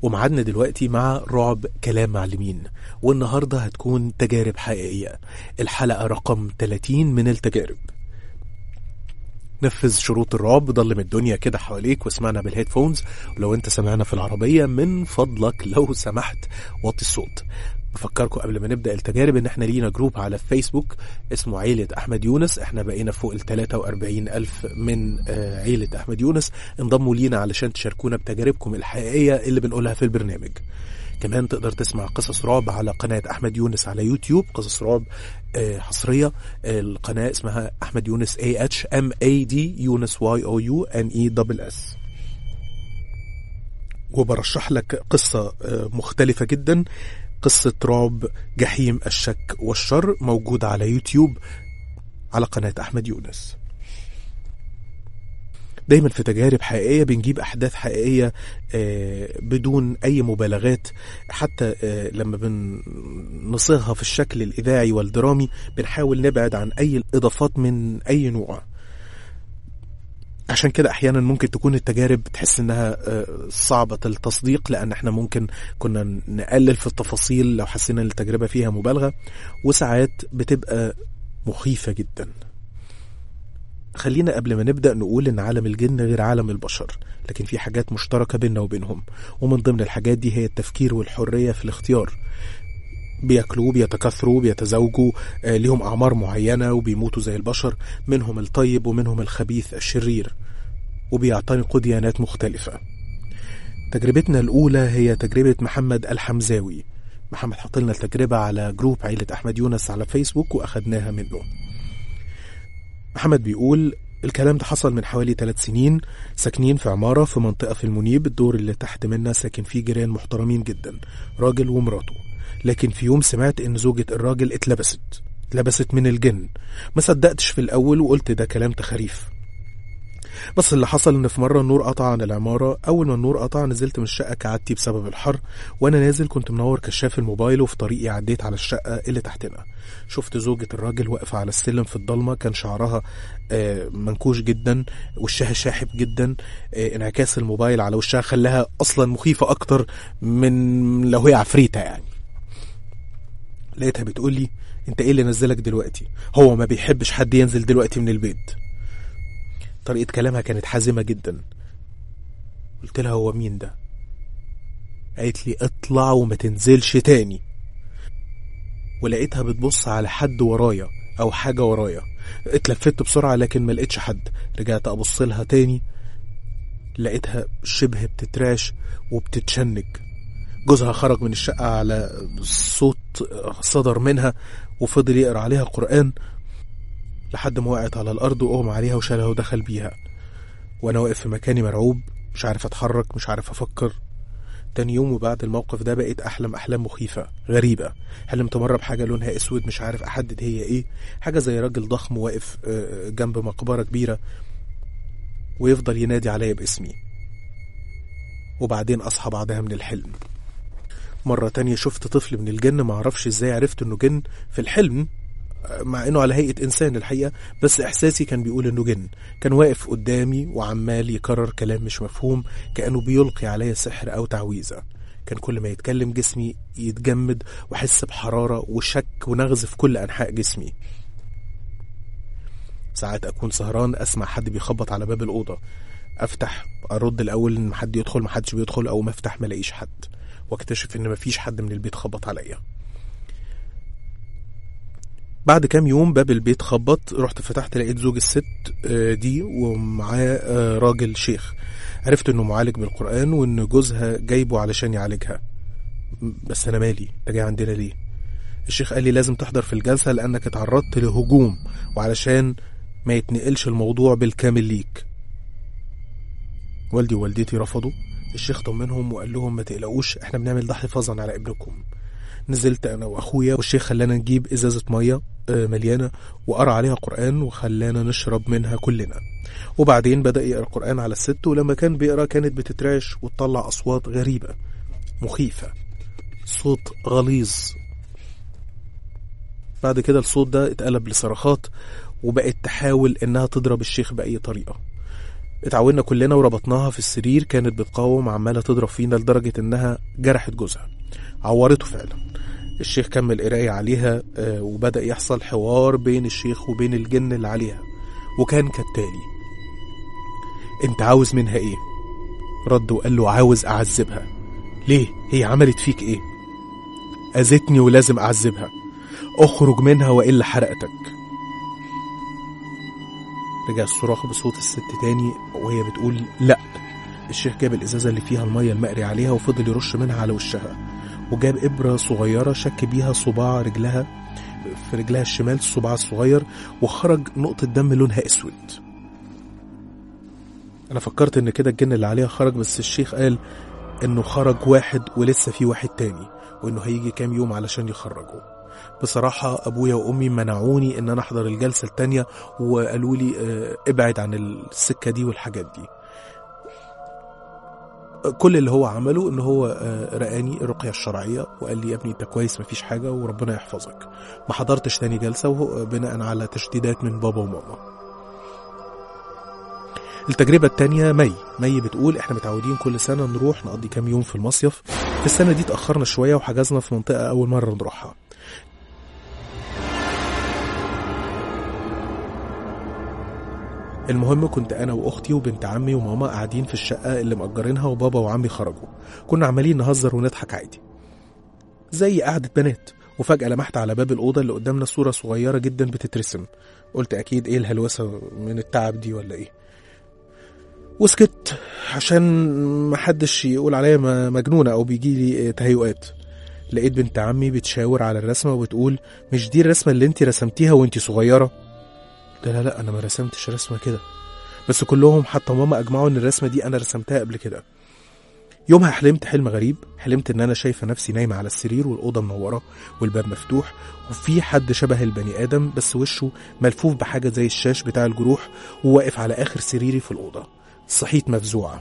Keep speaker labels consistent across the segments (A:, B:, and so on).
A: ومعادنا دلوقتي مع رعب كلام معلمين والنهاردة هتكون تجارب حقيقية الحلقة رقم 30 من التجارب نفذ شروط الرعب ضلم الدنيا كده حواليك واسمعنا بالهيدفونز ولو انت سمعنا في العربية من فضلك لو سمحت وطي الصوت بفكركم قبل ما نبدأ التجارب ان احنا لينا جروب على فيسبوك اسمه عيلة احمد يونس احنا بقينا فوق ال 43 الف من آه، عيلة احمد يونس انضموا لينا علشان تشاركونا بتجاربكم الحقيقية اللي بنقولها في البرنامج كمان تقدر تسمع قصص رعب على قناة أحمد يونس على يوتيوب قصص رعب آه، حصرية آه، القناة اسمها أحمد يونس A H M A D يونس Y O U N E دبل S وبرشح لك قصة آه، مختلفة جدا قصة رعب جحيم الشك والشر موجودة على يوتيوب على قناة أحمد يونس دايما في تجارب حقيقية بنجيب أحداث حقيقية آه، بدون أي مبالغات حتى آه، لما بنصيغها في الشكل الإذاعي والدرامي بنحاول نبعد عن أي إضافات من أي نوع عشان كده احيانا ممكن تكون التجارب تحس انها آه، صعبة التصديق لان احنا ممكن كنا نقلل في التفاصيل لو حسينا ان التجربة فيها مبالغة وساعات بتبقى مخيفة جدا خلينا قبل ما نبدأ نقول إن عالم الجن غير عالم البشر لكن في حاجات مشتركة بيننا وبينهم ومن ضمن الحاجات دي هي التفكير والحرية في الاختيار بياكلوا بيتكاثروا بيتزوجوا آه، ليهم أعمار معينة وبيموتوا زي البشر منهم الطيب ومنهم الخبيث الشرير وبيعتنقوا ديانات مختلفة تجربتنا الأولى هي تجربة محمد الحمزاوي محمد حط لنا التجربة على جروب عيلة أحمد يونس على فيسبوك وأخدناها منه محمد بيقول الكلام ده حصل من حوالي ثلاث سنين ساكنين في عمارة في منطقة في المنيب الدور اللي تحت منا ساكن فيه جيران محترمين جدا راجل ومراته لكن في يوم سمعت ان زوجة الراجل اتلبست اتلبست من الجن ما صدقتش في الاول وقلت ده كلام تخاريف بس اللي حصل ان في مره النور قطع عن العماره اول ما النور قطع نزلت من الشقه كعادتي بسبب الحر وانا نازل كنت منور كشاف الموبايل وفي طريقي عديت على الشقه اللي تحتنا شفت زوجة الراجل واقفة على السلم في الضلمة كان شعرها آه، منكوش جدا وشها شاحب جدا آه، انعكاس الموبايل على وشها خلاها اصلا مخيفة اكتر من لو هي عفريتة يعني لقيتها بتقول لي انت ايه اللي نزلك دلوقتي هو ما بيحبش حد ينزل دلوقتي من البيت طريقة كلامها كانت حازمة جدا قلت لها هو مين ده قالت لي اطلع وما تنزلش تاني ولقيتها بتبص على حد ورايا او حاجة ورايا اتلفت بسرعة لكن ما لقيتش حد رجعت ابص لها تاني لقيتها شبه بتتراش وبتتشنج جوزها خرج من الشقة على صوت صدر منها وفضل يقرأ عليها قرآن لحد ما وقعت على الأرض وأغمى عليها وشالها ودخل بيها وأنا واقف في مكاني مرعوب مش عارف أتحرك مش عارف أفكر تاني يوم وبعد الموقف ده بقيت أحلم أحلام مخيفة غريبة حلمت مرة بحاجة لونها أسود مش عارف أحدد هي إيه حاجة زي راجل ضخم واقف آه، جنب مقبرة كبيرة ويفضل ينادي عليا باسمي وبعدين أصحى بعدها من الحلم مرة تانية شفت طفل من الجن معرفش ازاي عرفت انه جن في الحلم مع انه على هيئة انسان الحقيقة بس احساسي كان بيقول انه جن كان واقف قدامي وعمال يكرر كلام مش مفهوم كأنه بيلقي عليا سحر او تعويذة كان كل ما يتكلم جسمي يتجمد واحس بحرارة وشك ونغز في كل انحاء جسمي ساعات اكون سهران اسمع حد بيخبط على باب الاوضة افتح ارد الاول ان حد يدخل محدش بيدخل او ما افتح ما الاقيش حد واكتشف ان مفيش حد من البيت خبط عليا بعد كام يوم باب البيت خبط رحت فتحت لقيت زوج الست آه، دي ومعاه آه، راجل شيخ عرفت انه معالج بالقرآن وان جوزها جايبه علشان يعالجها بس انا مالي انت جاي عندنا ليه الشيخ قال لي لازم تحضر في الجلسة لانك اتعرضت لهجوم وعلشان ما يتنقلش الموضوع بالكامل ليك والدي ووالدتي رفضوا الشيخ طمنهم وقال لهم ما تقلقوش احنا بنعمل ده حفاظا على ابنكم نزلت انا واخويا والشيخ خلانا نجيب ازازه ميه آه، مليانه وقرا عليها قران وخلانا نشرب منها كلنا وبعدين بدا يقرا القران على الست ولما كان بيقرا كانت بتتراش وتطلع اصوات غريبه مخيفه صوت غليظ بعد كده الصوت ده اتقلب لصرخات وبقت تحاول انها تضرب الشيخ باي طريقه اتعودنا كلنا وربطناها في السرير كانت بتقاوم عمالة تضرب فينا لدرجة إنها جرحت جوزها عورته فعلا الشيخ كمل قراية عليها آه، وبدأ يحصل حوار بين الشيخ وبين الجن اللي عليها وكان كالتالي انت عاوز منها ايه رد وقال له عاوز اعذبها ليه هي عملت فيك ايه اذتني ولازم اعذبها اخرج منها والا حرقتك رجع الصراخ بصوت الست تاني وهي بتقول لا الشيخ جاب الازازه اللي فيها الميه المقري عليها وفضل يرش منها على وشها وجاب ابره صغيره شك بيها صباع رجلها في رجلها الشمال الصباع الصغير وخرج نقطه دم لونها اسود انا فكرت ان كده الجن اللي عليها خرج بس الشيخ قال انه خرج واحد ولسه في واحد تاني وانه هيجي كام يوم علشان يخرجه بصراحة أبويا وأمي منعوني إن أنا أحضر الجلسة التانية وقالوا لي آه، ابعد عن السكة دي والحاجات دي كل اللي هو عمله إن هو آه، رقاني الرقية الشرعية وقال لي يا ابني أنت كويس مفيش حاجة وربنا يحفظك ما حضرتش تاني جلسة وهو بناء على تشديدات من بابا وماما التجربة التانية مي مي بتقول احنا متعودين كل سنة نروح نقضي كام يوم في المصيف في السنة دي اتأخرنا شوية وحجزنا في منطقة أول مرة نروحها المهم كنت انا واختي وبنت عمي وماما قاعدين في الشقه اللي مأجرينها وبابا وعمي خرجوا كنا عمالين نهزر ونضحك عادي زي قعدة بنات وفجأة لمحت على باب الأوضة اللي قدامنا صورة صغيرة جدا بتترسم قلت أكيد إيه الهلوسة من التعب دي ولا إيه وسكت عشان محدش يقول عليا م- مجنونة أو بيجيلي تهيؤات لقيت بنت عمي بتشاور على الرسمة وبتقول مش دي الرسمة اللي انت رسمتيها وانت صغيرة قلت لها لا انا ما رسمتش رسمه كده بس كلهم حتى ماما اجمعوا ان الرسمه دي انا رسمتها قبل كده يومها حلمت حلم غريب حلمت ان انا شايفه نفسي نايمه على السرير والاوضه منوره والباب مفتوح وفي حد شبه البني ادم بس وشه ملفوف بحاجه زي الشاش بتاع الجروح وواقف على اخر سريري في الاوضه صحيت مفزوعه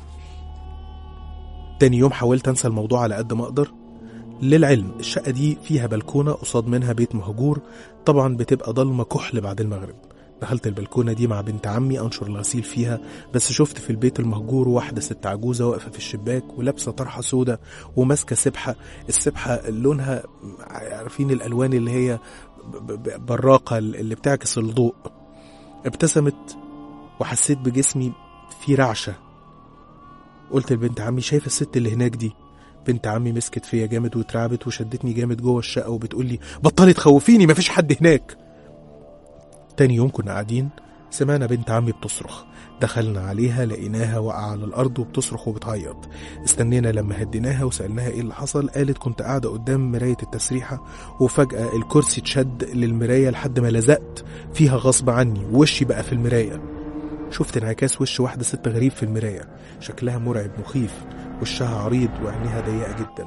A: تاني يوم حاولت انسى الموضوع على قد ما اقدر للعلم الشقه دي فيها بلكونه قصاد منها بيت مهجور طبعا بتبقى ضلمه كحل بعد المغرب دخلت البلكونة دي مع بنت عمي أنشر الغسيل فيها بس شفت في البيت المهجور واحدة ست عجوزة واقفة في الشباك ولابسة طرحة سودة وماسكة سبحة السبحة لونها عارفين الألوان اللي هي ب- ب- براقة اللي بتعكس الضوء ابتسمت وحسيت بجسمي في رعشة قلت لبنت عمي شايفة الست اللي هناك دي بنت عمي مسكت فيا جامد واترعبت وشدتني جامد جوه الشقة وبتقول لي بطلي تخوفيني مفيش حد هناك تاني يوم كنا قاعدين سمعنا بنت عمي بتصرخ دخلنا عليها لقيناها واقعة على الأرض وبتصرخ وبتعيط استنينا لما هديناها وسألناها ايه اللي حصل قالت كنت قاعدة قدام مراية التسريحة وفجأة الكرسي اتشد للمراية لحد ما لزقت فيها غصب عني ووشي بقى في المراية شفت انعكاس وش واحدة ست غريب في المراية شكلها مرعب مخيف وشها عريض وعينيها ضيقة جدا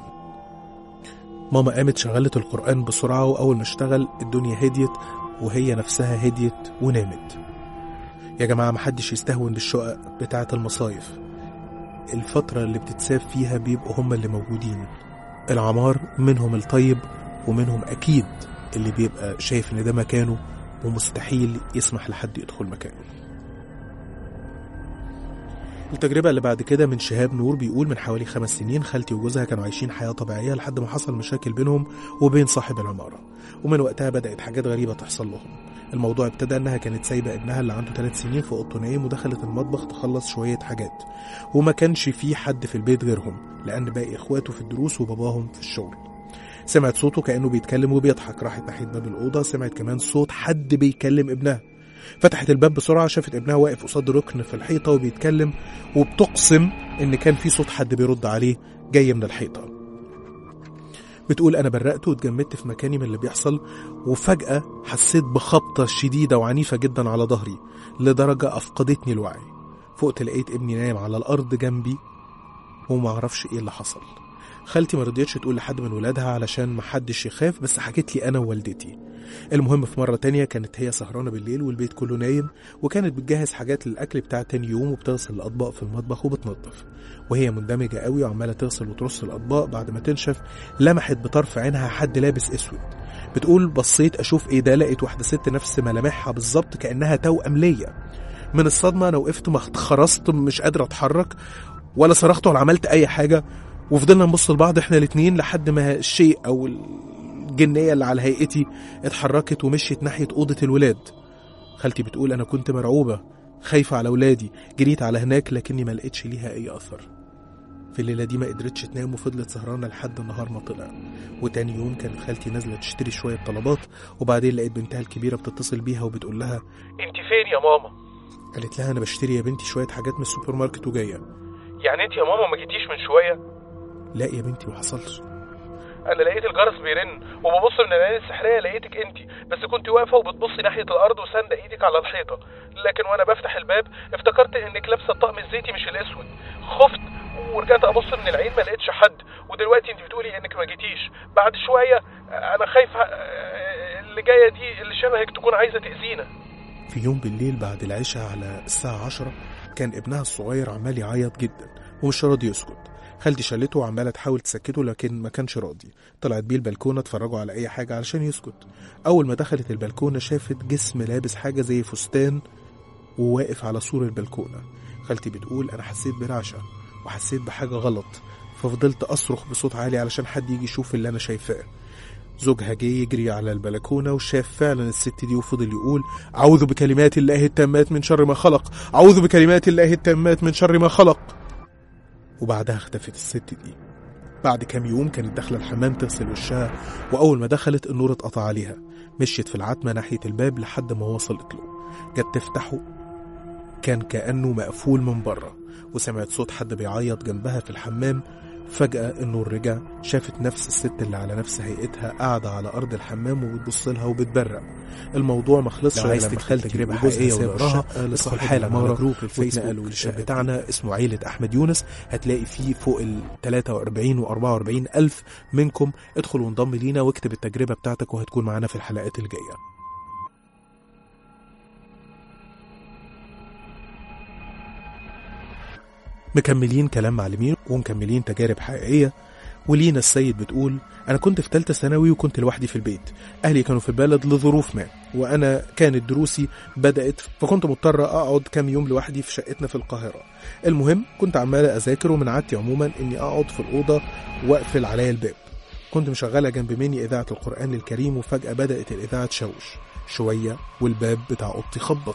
A: ماما قامت شغلت القرآن بسرعة وأول ما اشتغل الدنيا هديت وهي نفسها هديت ونامت يا جماعة محدش يستهون بالشقق بتاعة المصايف الفترة اللي بتتساب فيها بيبقوا هم اللي موجودين العمار منهم الطيب ومنهم أكيد اللي بيبقى شايف إن ده مكانه ومستحيل يسمح لحد يدخل مكانه التجربة اللي بعد كده من شهاب نور بيقول من حوالي خمس سنين خالتي وجوزها كانوا عايشين حياة طبيعية لحد ما حصل مشاكل بينهم وبين صاحب العمارة ومن وقتها بدأت حاجات غريبة تحصل لهم الموضوع ابتدى انها كانت سايبة ابنها اللي عنده ثلاث سنين في اوضته نايم ودخلت المطبخ تخلص شوية حاجات وما كانش في حد في البيت غيرهم لأن باقي اخواته في الدروس وباباهم في الشغل سمعت صوته كأنه بيتكلم وبيضحك راحت ناحية باب الأوضة سمعت كمان صوت حد بيكلم ابنها فتحت الباب بسرعة شافت ابنها واقف قصاد ركن في الحيطة وبيتكلم وبتقسم إن كان في صوت حد بيرد عليه جاي من الحيطة بتقول أنا برقت واتجمدت في مكاني من اللي بيحصل وفجأة حسيت بخبطة شديدة وعنيفة جدا على ظهري لدرجة أفقدتني الوعي فقت لقيت ابني نايم على الأرض جنبي ومعرفش إيه اللي حصل خالتي ما رضيتش تقول لحد من ولادها علشان محدش يخاف بس حكت لي أنا ووالدتي المهم في مرة تانية كانت هي سهرانة بالليل والبيت كله نايم وكانت بتجهز حاجات للأكل بتاع تاني يوم وبتغسل الأطباق في المطبخ وبتنظف وهي مندمجة قوي وعمالة تغسل وترص الأطباق بعد ما تنشف لمحت بطرف عينها حد لابس أسود بتقول بصيت أشوف إيه ده لقيت واحدة ست نفس ملامحها بالظبط كأنها توأم ليا من الصدمه انا وقفت ما خرست مش قادر اتحرك ولا صرخت ولا عملت اي حاجه وفضلنا نبص لبعض احنا الاتنين لحد ما الشيء او الجنيه اللي على هيئتي اتحركت ومشيت ناحيه اوضه الولاد خالتي بتقول انا كنت مرعوبه خايفه على ولادي جريت على هناك لكني ما لقيتش ليها اي اثر في الليله دي ما قدرتش تنام وفضلت سهرانه لحد النهار ما طلع وتاني يوم كانت خالتي نازله تشتري شويه طلبات وبعدين لقيت بنتها الكبيره بتتصل بيها وبتقول لها
B: انت فين يا ماما
A: قالت لها انا بشتري يا بنتي شويه حاجات من السوبر ماركت وجايه
B: يعني انت يا ماما ما جيتيش من شويه
A: لا يا بنتي ما حصلش
B: انا لقيت الجرس بيرن وببص من العين السحريه لقيتك انت بس كنت واقفه وبتبصي ناحيه الارض وساندة ايدك على الحيطه لكن وانا بفتح الباب افتكرت انك لابسه الطقم الزيتي مش الاسود خفت ورجعت ابص من العين ما لقيتش حد ودلوقتي انت بتقولي انك ما جيتيش بعد شويه انا خايفه آه، اللي جايه دي اللي شبهك تكون عايزه تاذينا
A: في يوم بالليل بعد العشاء على الساعة عشرة كان ابنها الصغير عمال يعيط جدا ومش راضي يسكت خالتي شالته وعمالة تحاول تسكته لكن ما كانش راضي طلعت بيه البلكونة اتفرجوا على أي حاجة علشان يسكت أول ما دخلت البلكونة شافت جسم لابس حاجة زي فستان وواقف على سور البلكونة خالتي بتقول أنا حسيت برعشة وحسيت بحاجة غلط ففضلت أصرخ بصوت عالي علشان حد يجي يشوف اللي أنا شايفاه زوجها جه يجري على البلكونة وشاف فعلا الست دي وفضل يقول أعوذ بكلمات الله التامات من شر ما خلق أعوذ بكلمات الله التامات من شر ما خلق وبعدها اختفت الست دي بعد كام يوم كانت داخلة الحمام تغسل وشها وأول ما دخلت النور اتقطع عليها مشيت في العتمة ناحية الباب لحد ما وصلت له جت تفتحه كان كأنه مقفول من بره وسمعت صوت حد بيعيط جنبها في الحمام فجأة النور رجع شافت نفس الست اللي على نفس هيئتها قاعدة على أرض الحمام وبتبص لها وبتبرق الموضوع ما خلصش
C: لو عايز
A: لما
C: تتخيل
A: خالتي
C: تجربة
A: وجوزها
C: حقيقية
A: سابوا
C: وتقراها،
A: الشقة
C: ادخل
A: لصاحب
C: حالا على
A: العمارة
C: جروب الفيسبوك
A: واتنقلوا للشقة
C: بتاعنا.
A: بتاعنا اسمه عيلة أحمد يونس هتلاقي فيه فوق ال 43 و 44 ألف منكم ادخل وانضم لينا واكتب التجربة بتاعتك وهتكون معانا في الحلقات الجاية مكملين كلام معلمين ومكملين تجارب حقيقية ولينا السيد بتقول أنا كنت في تالتة ثانوي وكنت لوحدي في البيت أهلي كانوا في البلد لظروف ما وأنا كانت دروسي بدأت فكنت مضطر أقعد كام يوم لوحدي في شقتنا في القاهرة المهم كنت عمال أذاكر ومن عادتي عموما إني أقعد في الأوضة وأقفل عليا الباب كنت مشغلة جنب مني إذاعة القرآن الكريم وفجأة بدأت الإذاعة تشوش شوية والباب بتاع أوضتي خبط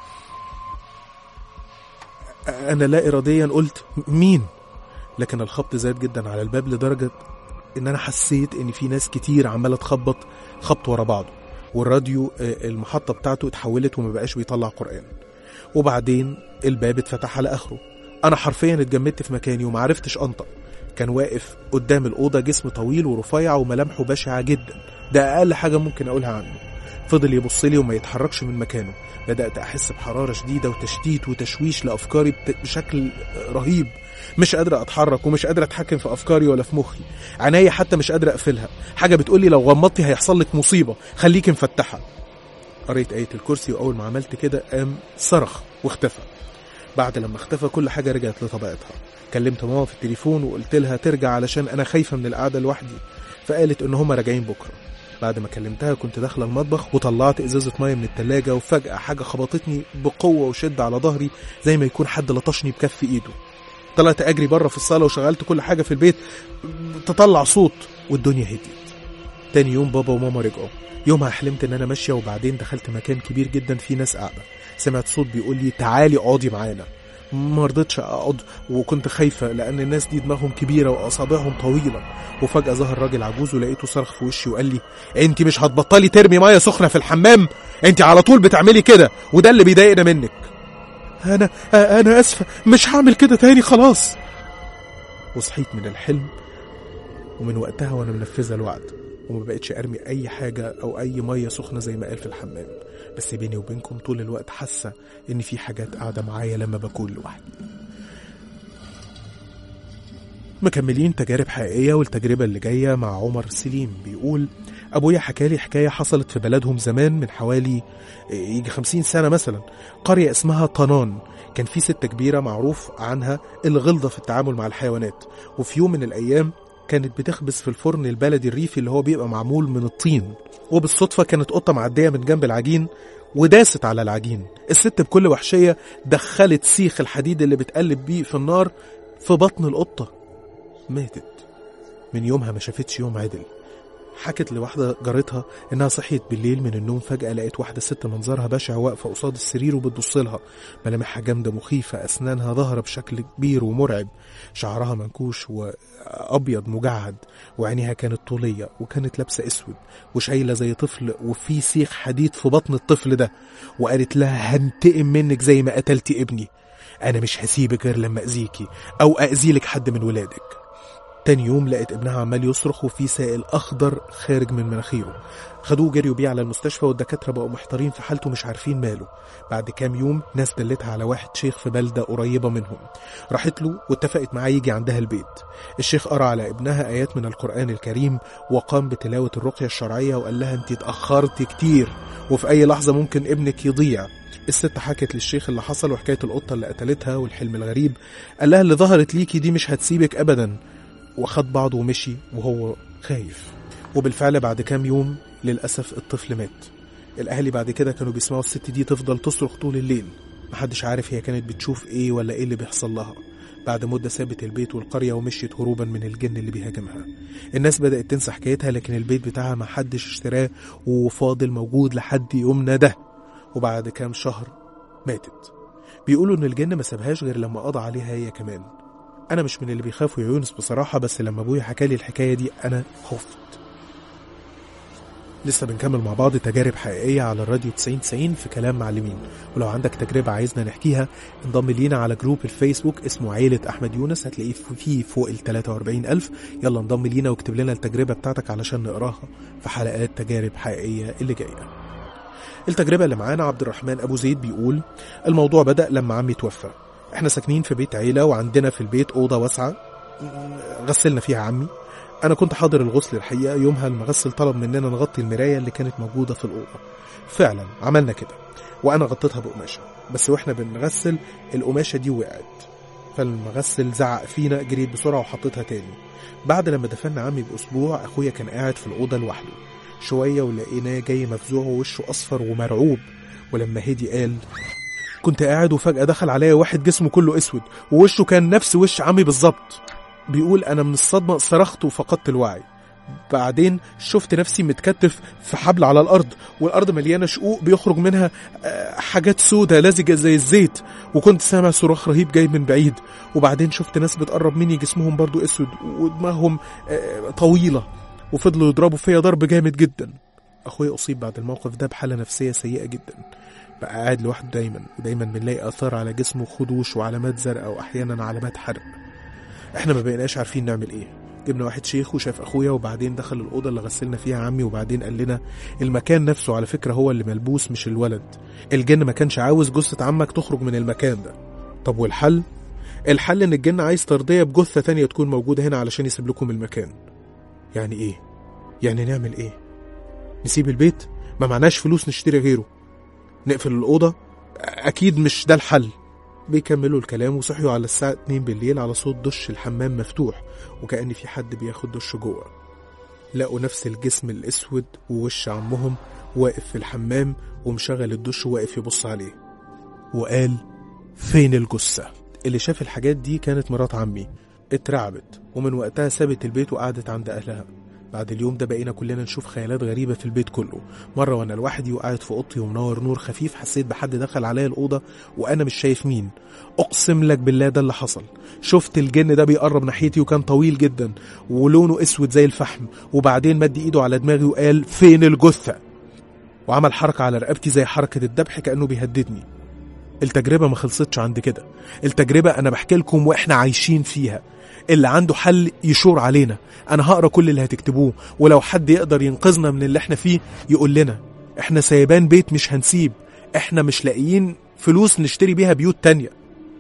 A: أنا لا إراديا قلت مين لكن الخبط زاد جدا على الباب لدرجة إن أنا حسيت إن في ناس كتير عمالة تخبط خبط ورا بعضه والراديو آه، المحطة بتاعته اتحولت وما بقاش بيطلع قرآن وبعدين الباب اتفتح على آخره أنا حرفيا اتجمدت في مكاني وما عرفتش أنطق كان واقف قدام الأوضة جسم طويل ورفيع وملامحه بشعة جدا ده أقل حاجة ممكن أقولها عنه فضل يبص لي وما يتحركش من مكانه بدأت أحس بحرارة شديدة وتشتيت وتشويش لأفكاري بت- بشكل رهيب مش قادر أتحرك ومش قادر أتحكم في أفكاري ولا في مخي عينيا حتى مش قادر أقفلها حاجة بتقولي لو غمضتي هيحصل لك مصيبة خليكي مفتحة قريت آية الكرسي وأول ما عملت كده قام صرخ واختفى بعد لما اختفى كل حاجة رجعت لطبيعتها كلمت ماما في التليفون وقلت لها ترجع علشان أنا خايفة من القعدة لوحدي فقالت إن هما راجعين بكرة بعد ما كلمتها كنت داخلة المطبخ وطلعت إزازة مية من التلاجة وفجأة حاجة خبطتني بقوة وشدة على ظهري زي ما يكون حد لطشني بكف إيده طلعت أجري بره في الصالة وشغلت كل حاجة في البيت تطلع صوت والدنيا هديت تاني يوم بابا وماما رجعوا يومها حلمت ان انا ماشيه وبعدين دخلت مكان كبير جدا فيه ناس قاعده سمعت صوت بيقول لي تعالي اقعدي معانا ما رضيتش اقعد وكنت خايفه لان الناس دي دماغهم كبيره واصابعهم طويله وفجاه ظهر راجل عجوز ولقيته صرخ في وشي وقال لي انت مش هتبطلي ترمي ميه سخنه في الحمام انت على طول بتعملي كده وده اللي بيضايقنا منك انا انا اسفه مش هعمل كده تاني خلاص وصحيت من الحلم ومن وقتها وانا منفذه الوعد وما بقتش ارمي اي حاجه او اي ميه سخنه زي ما قال في الحمام بس بيني وبينكم طول الوقت حاسه ان في حاجات قاعده معايا لما بكون لوحدي مكملين تجارب حقيقيه والتجربه اللي جايه مع عمر سليم بيقول ابويا حكالي حكايه حصلت في بلدهم زمان من حوالي يجي خمسين سنه مثلا قريه اسمها طنان كان في ست كبيره معروف عنها الغلظه في التعامل مع الحيوانات وفي يوم من الايام كانت بتخبز في الفرن البلدي الريفي اللي هو بيبقى معمول من الطين وبالصدفة كانت قطة معدية من جنب العجين وداست على العجين الست بكل وحشية دخلت سيخ الحديد اللي بتقلب بيه في النار في بطن القطة ماتت من يومها ما شافتش يوم عدل حكت لواحدة جارتها إنها صحيت بالليل من النوم فجأة لقيت واحدة ست منظرها بشع واقفة قصاد السرير وبتبص لها ملامحها جامدة مخيفة أسنانها ظاهرة بشكل كبير ومرعب شعرها منكوش وأبيض مجعد وعينيها كانت طولية وكانت لابسة أسود وشايلة زي طفل وفي سيخ حديد في بطن الطفل ده وقالت لها هنتقم منك زي ما قتلتي ابني أنا مش هسيبك غير لما أذيكي أو أذيلك حد من ولادك تاني يوم لقت ابنها عمال يصرخ وفي سائل اخضر خارج من مناخيره خدوه جريوا بيه على المستشفى والدكاتره بقوا محتارين في حالته مش عارفين ماله بعد كام يوم ناس دلتها على واحد شيخ في بلده قريبه منهم راحت له واتفقت معاه يجي عندها البيت الشيخ قرا على ابنها ايات من القران الكريم وقام بتلاوه الرقيه الشرعيه وقال لها انت اتاخرت كتير وفي اي لحظه ممكن ابنك يضيع الست حكت للشيخ اللي حصل وحكايه القطه اللي قتلتها والحلم الغريب قال لها اللي ظهرت ليكي دي مش هتسيبك ابدا وخد بعضه ومشي وهو خايف وبالفعل بعد كام يوم للأسف الطفل مات الأهالي بعد كده كانوا بيسمعوا الست دي تفضل تصرخ طول الليل محدش عارف هي كانت بتشوف ايه ولا ايه اللي بيحصل لها بعد مدة سابت البيت والقرية ومشيت هروبا من الجن اللي بيهاجمها الناس بدأت تنسى حكايتها لكن البيت بتاعها محدش اشتراه وفاضل موجود لحد يومنا ده وبعد كام شهر ماتت بيقولوا ان الجن ما سابهاش غير لما قضى عليها هي كمان انا مش من اللي بيخافوا يا يونس بصراحه بس لما ابويا حكى لي الحكايه دي انا خفت لسه بنكمل مع بعض تجارب حقيقيه على الراديو 90 90 في كلام معلمين ولو عندك تجربه عايزنا نحكيها انضم لينا على جروب الفيسبوك اسمه عيله احمد يونس هتلاقيه فيه فوق ال 43000 يلا انضم لينا واكتب لنا التجربه بتاعتك علشان نقراها في حلقات تجارب حقيقيه اللي جايه التجربه اللي معانا عبد الرحمن ابو زيد بيقول الموضوع بدا لما عمي توفى احنا ساكنين في بيت عيله وعندنا في البيت اوضه واسعه غسلنا فيها عمي انا كنت حاضر الغسل الحقيقه يومها المغسل طلب مننا نغطي المرايه اللي كانت موجوده في الاوضه فعلا عملنا كده وانا غطيتها بقماشه بس واحنا بنغسل القماشه دي وقعت فالمغسل زعق فينا جريت بسرعه وحطيتها تاني بعد لما دفنا عمي باسبوع اخويا كان قاعد في الاوضه لوحده شويه ولقيناه جاي مفزوع ووشه اصفر ومرعوب ولما هدي قال كنت قاعد وفجأة دخل عليا واحد جسمه كله اسود ووشه كان نفس وش عمي بالظبط بيقول انا من الصدمة صرخت وفقدت الوعي بعدين شفت نفسي متكتف في حبل على الارض والارض مليانه شقوق بيخرج منها حاجات سودة لزجه زي الزيت وكنت سامع صراخ رهيب جاي من بعيد وبعدين شفت ناس بتقرب مني جسمهم برضو اسود ودماغهم طويله وفضلوا يضربوا فيا ضرب جامد جدا اخويا اصيب بعد الموقف ده بحاله نفسيه سيئه جدا بقى قاعد لوحده دايما ودايما بنلاقي اثار على جسمه خدوش وعلامات زرقاء واحيانا علامات حرق احنا ما بقيناش عارفين نعمل ايه جبنا واحد شيخ وشاف اخويا وبعدين دخل الاوضه اللي غسلنا فيها عمي وبعدين قال لنا المكان نفسه على فكره هو اللي ملبوس مش الولد الجن ما كانش عاوز جثه عمك تخرج من المكان ده طب والحل الحل ان الجن عايز ترضيه بجثه تانية تكون موجوده هنا علشان يسيب لكم المكان يعني ايه يعني نعمل ايه نسيب البيت ما معناش فلوس نشتري غيره نقفل الأوضة أكيد مش ده الحل بيكملوا الكلام وصحيوا على الساعة 2 بالليل على صوت دش الحمام مفتوح وكأن في حد بياخد دش جوه لقوا نفس الجسم الأسود ووش عمهم واقف في الحمام ومشغل الدش واقف يبص عليه وقال فين الجثة اللي شاف الحاجات دي كانت مرات عمي اترعبت ومن وقتها سابت البيت وقعدت عند أهلها بعد اليوم ده بقينا كلنا نشوف خيالات غريبة في البيت كله مرة وأنا لوحدي وقاعد في أوضتي ومنور نور خفيف حسيت بحد دخل عليا الأوضة وأنا مش شايف مين أقسم لك بالله ده اللي حصل شفت الجن ده بيقرب ناحيتي وكان طويل جدا ولونه أسود زي الفحم وبعدين مد إيده على دماغي وقال فين الجثة وعمل حركة على رقبتي زي حركة الذبح كأنه بيهددني التجربة ما خلصتش عند كده التجربة أنا بحكي لكم وإحنا عايشين فيها اللي عنده حل يشور علينا انا هقرا كل اللي هتكتبوه ولو حد يقدر ينقذنا من اللي احنا فيه يقول لنا احنا سايبان بيت مش هنسيب احنا مش لاقيين فلوس نشتري بيها بيوت تانية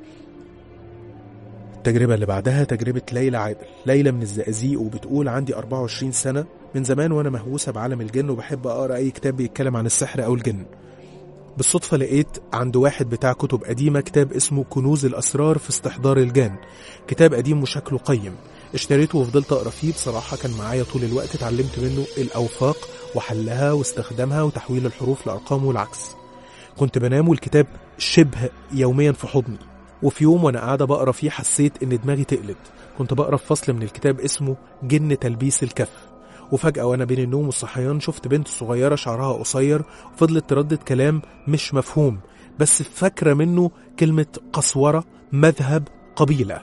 A: التجربة اللي بعدها تجربة ليلى عادل ليلى من الزقازيق وبتقول عندي 24 سنة من زمان وانا مهووسة بعالم الجن وبحب اقرا اي كتاب بيتكلم عن السحر او الجن بالصدفة لقيت عند واحد بتاع كتب قديمة كتاب اسمه كنوز الأسرار في استحضار الجان كتاب قديم وشكله قيم اشتريته وفضلت أقرأ فيه بصراحة كان معايا طول الوقت اتعلمت منه الأوفاق وحلها واستخدامها وتحويل الحروف لأرقام والعكس كنت بنام والكتاب شبه يوميا في حضني وفي يوم وانا قاعده بقرا فيه حسيت ان دماغي تقلت كنت بقرا في فصل من الكتاب اسمه جن تلبيس الكف وفجأة وأنا بين النوم والصحيان شفت بنت صغيرة شعرها قصير وفضلت تردد كلام مش مفهوم بس فاكرة منه كلمة قسورة مذهب قبيلة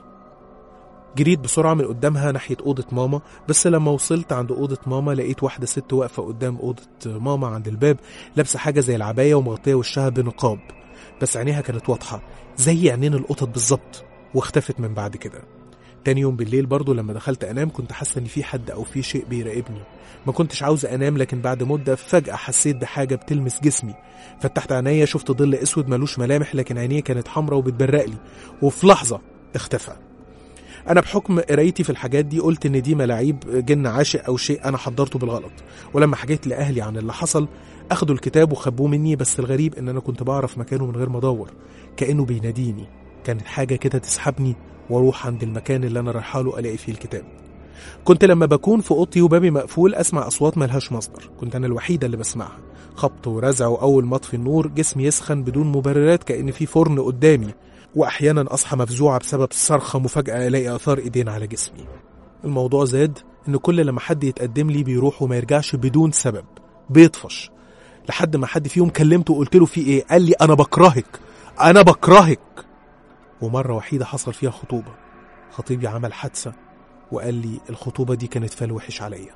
A: جريت بسرعة من قدامها ناحية أوضة ماما بس لما وصلت عند أوضة ماما لقيت واحدة ست واقفة قدام أوضة ماما عند الباب لابسة حاجة زي العباية ومغطية وشها بنقاب بس عينيها كانت واضحة زي عينين القطط بالظبط واختفت من بعد كده تاني يوم بالليل برضه لما دخلت انام كنت حاسه ان في حد او في شيء بيراقبني ما كنتش عاوز انام لكن بعد مده فجاه حسيت بحاجه بتلمس جسمي فتحت عينيا شفت ظل اسود ملوش ملامح لكن عينيه كانت حمراء وبتبرق لي وفي لحظه اختفى انا بحكم قرايتي في الحاجات دي قلت ان دي ملاعيب جن عاشق او شيء انا حضرته بالغلط ولما حكيت لاهلي عن اللي حصل اخدوا الكتاب وخبوه مني بس الغريب ان انا كنت بعرف مكانه من غير ما ادور كانه بيناديني كانت حاجه كده تسحبني واروح عند المكان اللي انا رايحه له الاقي فيه الكتاب كنت لما بكون في اوضتي وبابي مقفول اسمع اصوات ملهاش مصدر كنت انا الوحيده اللي بسمعها خبط ورزع واول ما اطفي النور جسمي يسخن بدون مبررات كان في فرن قدامي واحيانا اصحى مفزوعه بسبب صرخه مفاجاه الاقي اثار ايدين على جسمي الموضوع زاد ان كل لما حد يتقدم لي بيروح وما يرجعش بدون سبب بيطفش لحد ما حد فيهم كلمته وقلت له في ايه قال لي انا بكرهك انا بكرهك ومرة وحيدة حصل فيها خطوبة خطيبي عمل حادثة وقال لي الخطوبة دي كانت فال وحش عليا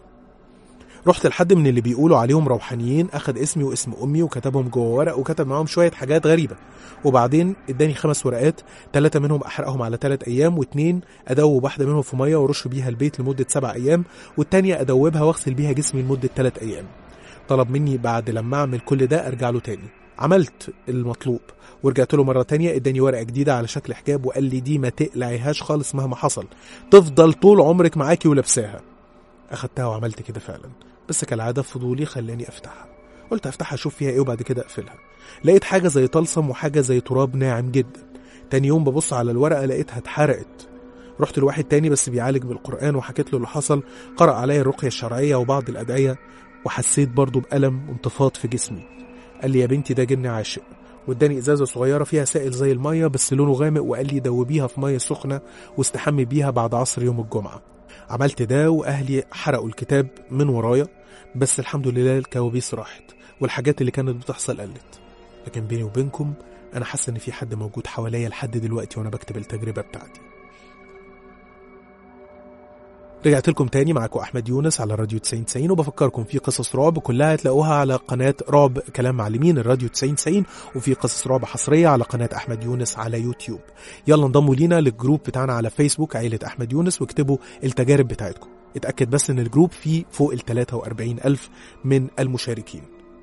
A: رحت لحد من اللي بيقولوا عليهم روحانيين اخد اسمي واسم امي وكتبهم جوه ورق وكتب معاهم شويه حاجات غريبه وبعدين اداني خمس ورقات ثلاثه منهم احرقهم على ثلاث ايام واثنين ادوب واحده منهم في ميه وارش بيها البيت لمده سبع ايام والتانيه ادوبها واغسل بيها جسمي لمده ثلاث ايام طلب مني بعد لما اعمل كل ده ارجع له تاني عملت المطلوب ورجعت له مره تانية اداني ورقه جديده على شكل حجاب وقال لي دي ما تقلعيهاش خالص مهما حصل تفضل طول عمرك معاكي ولابساها اخدتها وعملت كده فعلا بس كالعاده فضولي خلاني افتحها قلت افتحها اشوف فيها ايه وبعد كده اقفلها لقيت حاجه زي طلسم وحاجه زي تراب ناعم جدا تاني يوم ببص على الورقه لقيتها اتحرقت رحت لواحد تاني بس بيعالج بالقرآن وحكيت له اللي حصل قرأ عليا الرقية الشرعية وبعض الأدعية وحسيت برضه بألم وانتفاض في جسمي قال لي يا بنتي ده جن عاشق واداني ازازه صغيره فيها سائل زي الميه بس لونه غامق وقال لي دوبيها في ميه سخنه واستحمي بيها بعد عصر يوم الجمعه عملت ده واهلي حرقوا الكتاب من ورايا بس الحمد لله الكوابيس راحت والحاجات اللي كانت بتحصل قلت لكن بيني وبينكم انا حاسه ان في حد موجود حواليا لحد دلوقتي وانا بكتب التجربه بتاعتي رجعت لكم تاني معاكم احمد يونس على راديو 90 وبفكركم في قصص رعب كلها هتلاقوها على قناه رعب كلام معلمين الراديو 90 وفي قصص رعب حصريه على قناه احمد يونس على يوتيوب يلا انضموا لينا للجروب بتاعنا على فيسبوك عيله احمد يونس واكتبوا التجارب بتاعتكم اتاكد بس ان الجروب فيه فوق ال 43 الف من المشاركين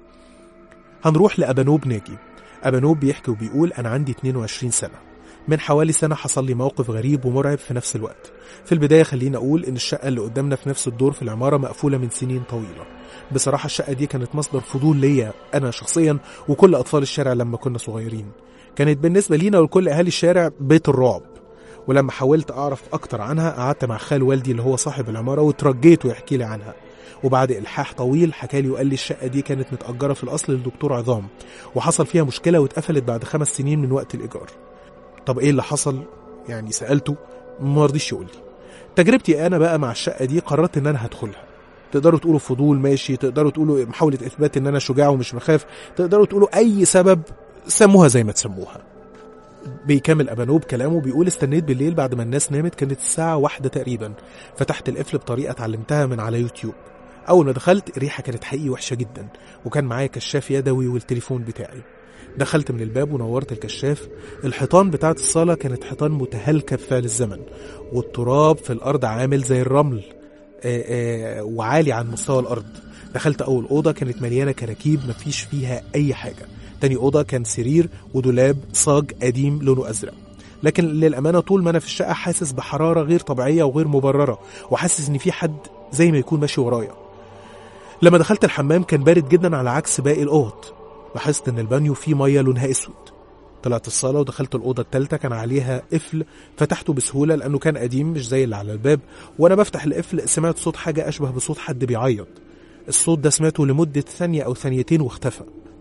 A: هنروح لابانوب ناجي ابانوب بيحكي وبيقول انا عندي 22 سنه من حوالي سنة حصل لي موقف غريب ومرعب في نفس الوقت في البداية خليني أقول إن الشقة اللي قدامنا في نفس الدور في العمارة مقفولة من سنين طويلة بصراحة الشقة دي كانت مصدر فضول ليا أنا شخصيا وكل أطفال الشارع لما كنا صغيرين كانت بالنسبة لينا ولكل أهالي الشارع بيت الرعب ولما حاولت أعرف أكتر عنها قعدت مع خال والدي اللي هو صاحب العمارة وترجيته يحكي لي عنها وبعد إلحاح طويل حكى لي وقال لي الشقة دي كانت متأجرة في الأصل لدكتور عظام وحصل فيها مشكلة واتقفلت بعد خمس سنين من وقت الإيجار طب ايه اللي حصل يعني سالته ما رضيش يقول لي تجربتي انا بقى مع الشقه دي قررت ان انا هدخلها تقدروا تقولوا فضول ماشي تقدروا تقولوا محاوله اثبات ان انا شجاع ومش مخاف تقدروا تقولوا اي سبب سموها زي ما تسموها بيكمل ابانوب كلامه بيقول استنيت بالليل بعد ما الناس نامت كانت الساعه واحدة تقريبا فتحت القفل بطريقه اتعلمتها من على يوتيوب اول ما دخلت الريحه كانت حقيقي وحشه جدا وكان معايا كشاف يدوي والتليفون بتاعي دخلت من الباب ونورت الكشاف الحيطان بتاعت الصالة كانت حيطان متهالكة بفعل الزمن والتراب في الأرض عامل زي الرمل آآ آآ وعالي عن مستوى الأرض دخلت أول أوضة كانت مليانة كراكيب مفيش فيها أي حاجة تاني أوضة كان سرير ودولاب صاج قديم لونه أزرق لكن للأمانة طول ما أنا في الشقة حاسس بحرارة غير طبيعية وغير مبررة وحاسس إن في حد زي ما يكون ماشي ورايا لما دخلت الحمام كان بارد جدا على عكس باقي الأوض لاحظت ان البانيو فيه ميه لونها اسود طلعت الصاله ودخلت الاوضه الثالثه كان عليها قفل فتحته بسهوله لانه كان قديم مش زي اللي على الباب وانا بفتح القفل سمعت صوت حاجه اشبه بصوت حد بيعيط الصوت ده سمعته لمده ثانيه او ثانيتين واختفى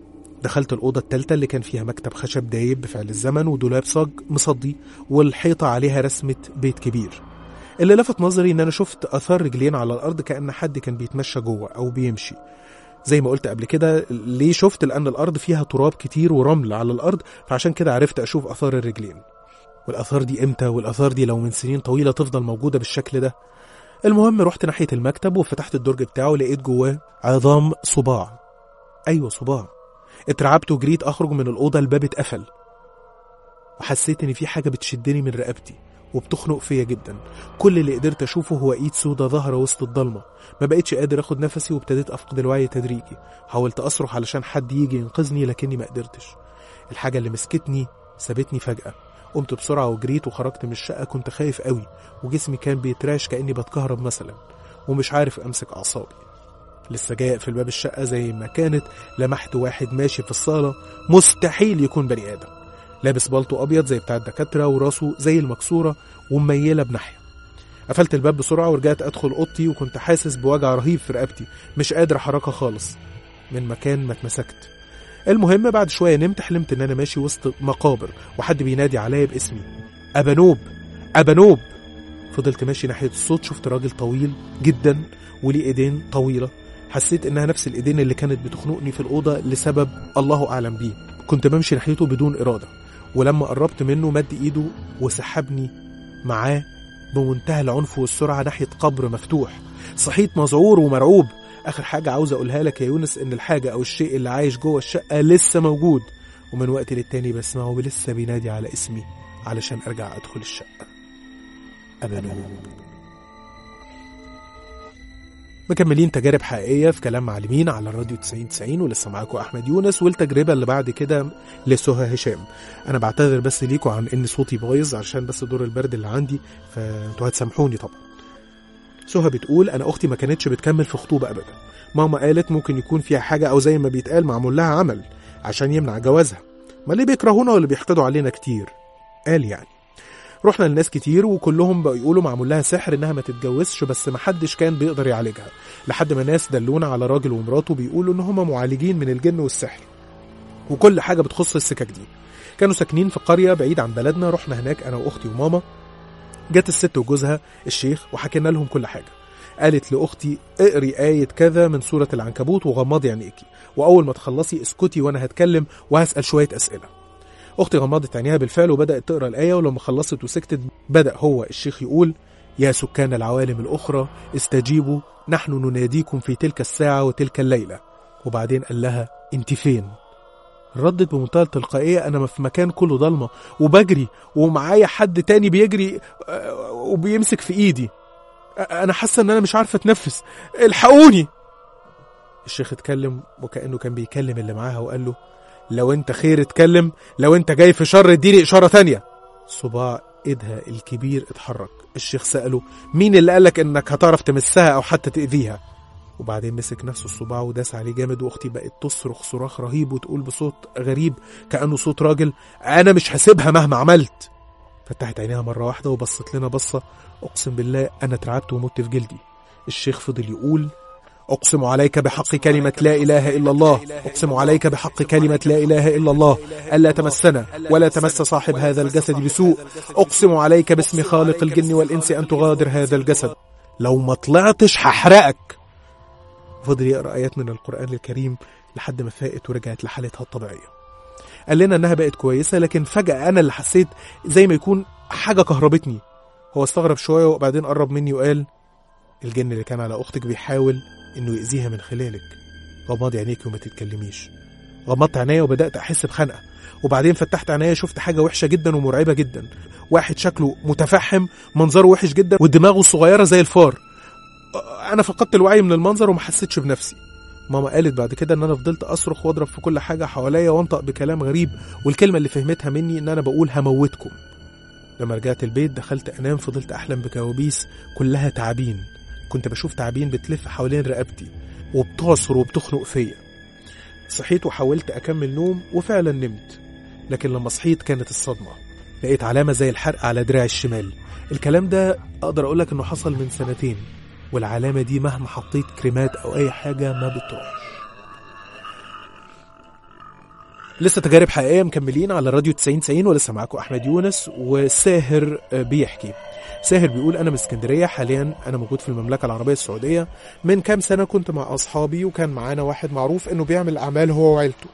A: دخلت الأوضة التالتة اللي كان فيها مكتب خشب دايب بفعل الزمن ودولاب صاج مصدي والحيطة عليها رسمة بيت كبير اللي لفت نظري إن أنا شفت آثار رجلين على الأرض كأن حد كان بيتمشى جوه أو بيمشي زي ما قلت قبل كده ليه شفت لأن الأرض فيها تراب كتير ورمل على الأرض فعشان كده عرفت أشوف آثار الرجلين والآثار دي إمتى والآثار دي لو من سنين طويلة تفضل موجودة بالشكل ده المهم رحت ناحية المكتب وفتحت الدرج بتاعه لقيت جواه عظام صباع أيوة صباع اترعبت وجريت أخرج من الأوضة الباب اتقفل وحسيت إن في حاجة بتشدني من رقبتي وبتخنق فيا جدا كل اللي قدرت أشوفه هو إيد سودة ظاهرة وسط الضلمة ما بقتش قادر أخد نفسي وابتديت أفقد الوعي تدريجي حاولت أصرخ علشان حد يجي ينقذني لكني ما قدرتش الحاجة اللي مسكتني سابتني فجأة قمت بسرعة وجريت وخرجت من الشقة كنت خايف قوي وجسمي كان بيتراش كأني بتكهرب مثلا ومش عارف أمسك أعصابي لسه جاي في الباب الشقة زي ما كانت لمحت واحد ماشي في الصالة مستحيل يكون بني آدم لابس بالطو أبيض زي بتاع الدكاترة وراسه زي المكسورة ومميلة بناحية قفلت الباب بسرعة ورجعت أدخل أوضتي وكنت حاسس بوجع رهيب في رقبتي مش قادر أحركها خالص من مكان ما اتمسكت المهم بعد شوية نمت حلمت إن أنا ماشي وسط مقابر وحد بينادي عليا باسمي أبانوب أبانوب فضلت ماشي ناحية الصوت شفت راجل طويل جدا وليه إيدين طويلة حسيت إنها نفس الإيدين اللي كانت بتخنقني في الأوضة لسبب الله أعلم بيه كنت بمشي ناحيته بدون إرادة ولما قربت منه مد إيده وسحبني معاه بمنتهى العنف والسرعة ناحية قبر مفتوح صحيت مذعور ومرعوب آخر حاجة عاوز أقولها لك يا يونس إن الحاجة أو الشيء اللي عايش جوه الشقة لسه موجود ومن وقت للتاني بسمعه لسه بينادي على اسمي علشان أرجع أدخل الشقة أبانوب مكملين تجارب حقيقية في كلام معلمين على الراديو 90 90 ولسه معاكم أحمد يونس والتجربة اللي بعد كده لسهى هشام أنا بعتذر بس ليكم عن إن صوتي بايظ عشان بس دور البرد اللي عندي فأنتوا هتسامحوني طبعا سهى بتقول أنا أختي ما كانتش بتكمل في خطوبة أبدا ماما قالت ممكن يكون فيها حاجة أو زي ما بيتقال معمول لها عمل عشان يمنع جوازها ما اللي بيكرهونا واللي بيحقدوا علينا كتير قال يعني رحنا لناس كتير وكلهم بقوا يقولوا معمول لها سحر انها ما تتجوزش بس ما حدش كان بيقدر يعالجها لحد ما ناس دلونا على راجل ومراته بيقولوا ان هما معالجين من الجن والسحر وكل حاجه بتخص السكك دي كانوا ساكنين في قريه بعيد عن بلدنا رحنا هناك انا واختي وماما جت الست وجوزها الشيخ وحكينا لهم كل حاجه قالت لاختي اقري آية كذا من سورة العنكبوت وغمضي عينيكي وأول ما تخلصي اسكتي وأنا هتكلم وهسأل شوية أسئلة أختي غمضت عينيها بالفعل وبدأت تقرأ الآية ولما خلصت وسكتت بدأ هو الشيخ يقول يا سكان العوالم الأخرى استجيبوا نحن نناديكم في تلك الساعة وتلك الليلة وبعدين قال لها انت فين ردت بمنتهى التلقائية أنا في مكان كله ضلمة وبجري ومعايا حد تاني بيجري آه، وبيمسك في إيدي آه، أنا حاسة إن أنا مش عارفة أتنفس الحقوني الشيخ اتكلم وكأنه كان بيكلم اللي معاها وقال له لو انت خير اتكلم لو انت جاي في شر اديني اشاره تانية صباع ايدها الكبير اتحرك الشيخ ساله مين اللي قالك انك هتعرف تمسها او حتى تاذيها وبعدين مسك نفسه الصباع وداس عليه جامد واختي بقت تصرخ صراخ رهيب وتقول بصوت غريب كانه صوت راجل انا مش هسيبها مهما عملت فتحت عينيها مره واحده وبصت لنا بصه اقسم بالله انا اترعبت ومت في جلدي الشيخ فضل يقول أقسم عليك بحق كلمة لا إله إلا الله أقسم عليك بحق كلمة لا إله إلا الله ألا تمسنا ولا تمس صاحب هذا الجسد بسوء أقسم عليك باسم خالق الجن والإنس أن تغادر هذا الجسد لو ما طلعتش هحرقك فضل يقرأ آيات من القرآن الكريم لحد ما فاقت ورجعت لحالتها الطبيعية قال لنا إنها بقت كويسة لكن فجأة أنا اللي حسيت زي ما يكون حاجة كهربتني هو استغرب شوية وبعدين قرب مني وقال الجن اللي كان على أختك بيحاول انه يأذيها من خلالك غمضي عينيك وما تتكلميش غمضت عينيا وبدأت أحس بخنقة وبعدين فتحت عينيا شفت حاجة وحشة جدا ومرعبة جدا واحد شكله متفحم منظره وحش جدا ودماغه صغيرة زي الفار أنا فقدت الوعي من المنظر وما حسيتش بنفسي ماما قالت بعد كده ان انا فضلت اصرخ واضرب في كل حاجه حواليا وانطق بكلام غريب والكلمه اللي فهمتها مني ان انا بقول هموتكم لما رجعت البيت دخلت انام فضلت احلم بكوابيس كلها تعابين كنت بشوف تعابين بتلف حوالين رقبتي وبتعصر وبتخنق فيا صحيت وحاولت أكمل نوم وفعلا نمت لكن لما صحيت كانت الصدمة لقيت علامة زي الحرق على دراعي الشمال الكلام ده أقدر أقولك إنه حصل من سنتين والعلامة دي مهما حطيت كريمات أو أي حاجة ما بتروحش لسه تجارب حقيقيه مكملين على راديو 90 90 ولسه معاكم احمد يونس وساهر آه، بيحكي ساهر بيقول انا من اسكندريه حاليا انا موجود في المملكه العربيه السعوديه من كام سنه كنت مع اصحابي وكان معانا واحد معروف انه بيعمل اعمال هو وعيلته